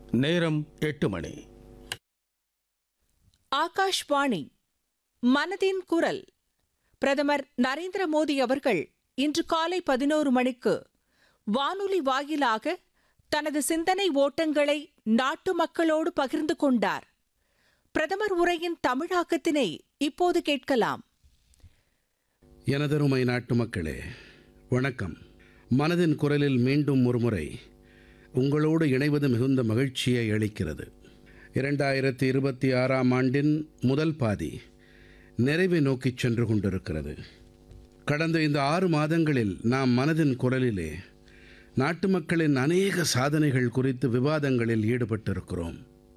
நேரம் எட்டு மணி ஆகாஷ்வாணி மனதின் குரல் பிரதமர் நரேந்திர மோடி அவர்கள் இன்று காலை பதினோரு மணிக்கு வானொலி வாயிலாக தனது சிந்தனை ஓட்டங்களை நாட்டு மக்களோடு பகிர்ந்து கொண்டார் பிரதமர் உரையின் தமிழாக்கத்தினை இப்போது கேட்கலாம் எனதருமை நாட்டு மக்களே வணக்கம் மனதின் குரலில் மீண்டும் ஒருமுறை உங்களோடு இணைவது மிகுந்த மகிழ்ச்சியை அளிக்கிறது இரண்டாயிரத்தி இருபத்தி ஆறாம் ஆண்டின் முதல் பாதி நிறைவை நோக்கிச் சென்று கொண்டிருக்கிறது கடந்த இந்த ஆறு மாதங்களில் நாம் மனதின் குரலிலே நாட்டு மக்களின் அநேக சாதனைகள் குறித்து விவாதங்களில் ஈடுபட்டிருக்கிறோம்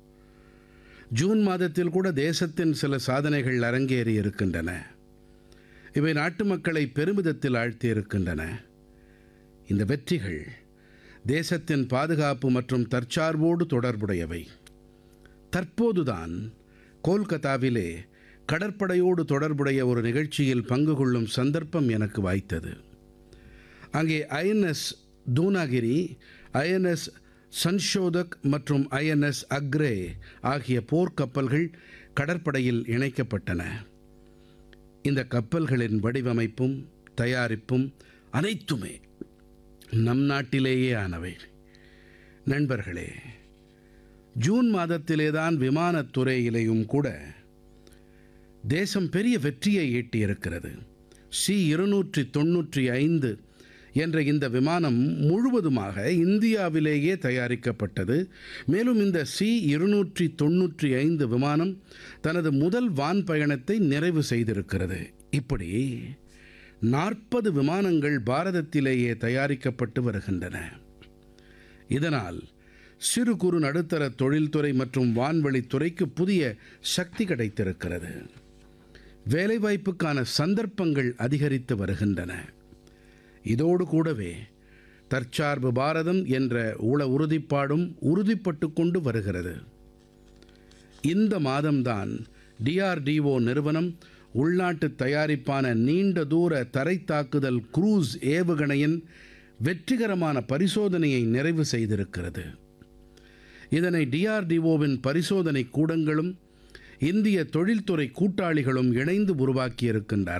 ஜூன் மாதத்தில் கூட தேசத்தின் சில சாதனைகள் அரங்கேறி இருக்கின்றன இவை நாட்டு மக்களை பெருமிதத்தில் ஆழ்த்தியிருக்கின்றன இந்த வெற்றிகள் தேசத்தின் பாதுகாப்பு மற்றும் தற்சார்போடு தொடர்புடையவை தற்போதுதான் கோல்கத்தாவிலே கடற்படையோடு தொடர்புடைய ஒரு நிகழ்ச்சியில் பங்கு கொள்ளும் சந்தர்ப்பம் எனக்கு வாய்த்தது அங்கே ஐஎன்எஸ் தூனாகிரி ஐஎன்எஸ் சன்ஷோதக் மற்றும் ஐஎன்எஸ் அக்ரே ஆகிய போர்க்கப்பல்கள் கடற்படையில் இணைக்கப்பட்டன இந்த கப்பல்களின் வடிவமைப்பும் தயாரிப்பும் அனைத்துமே நம் நாட்டிலேயே ஆனவை நண்பர்களே ஜூன் மாதத்திலேதான் விமானத்துறையிலேயும் கூட தேசம் பெரிய வெற்றியை ஈட்டியிருக்கிறது சி இருநூற்றி தொன்னூற்றி ஐந்து என்ற இந்த விமானம் முழுவதுமாக இந்தியாவிலேயே தயாரிக்கப்பட்டது மேலும் இந்த சி இருநூற்றி தொன்னூற்றி ஐந்து விமானம் தனது முதல் வான் பயணத்தை நிறைவு செய்திருக்கிறது இப்படி நாற்பது விமானங்கள் பாரதத்திலேயே தயாரிக்கப்பட்டு வருகின்றன இதனால் சிறு குறு நடுத்தர தொழில்துறை மற்றும் வான்வழித்துறைக்கு புதிய சக்தி கிடைத்திருக்கிறது வேலைவாய்ப்புக்கான சந்தர்ப்பங்கள் அதிகரித்து வருகின்றன இதோடு கூடவே தற்சார்பு பாரதம் என்ற உள உறுதிப்பாடும் உறுதிப்பட்டு கொண்டு வருகிறது இந்த மாதம்தான் டிஆர்டிஓ நிறுவனம் உள்நாட்டு தயாரிப்பான நீண்ட தூர தரை தாக்குதல் குரூஸ் ஏவுகணையின் வெற்றிகரமான பரிசோதனையை நிறைவு செய்திருக்கிறது இதனை டிஆர்டிஓவின் பரிசோதனை கூடங்களும் இந்திய தொழில்துறை கூட்டாளிகளும் இணைந்து உருவாக்கியிருக்கின்றார்கள்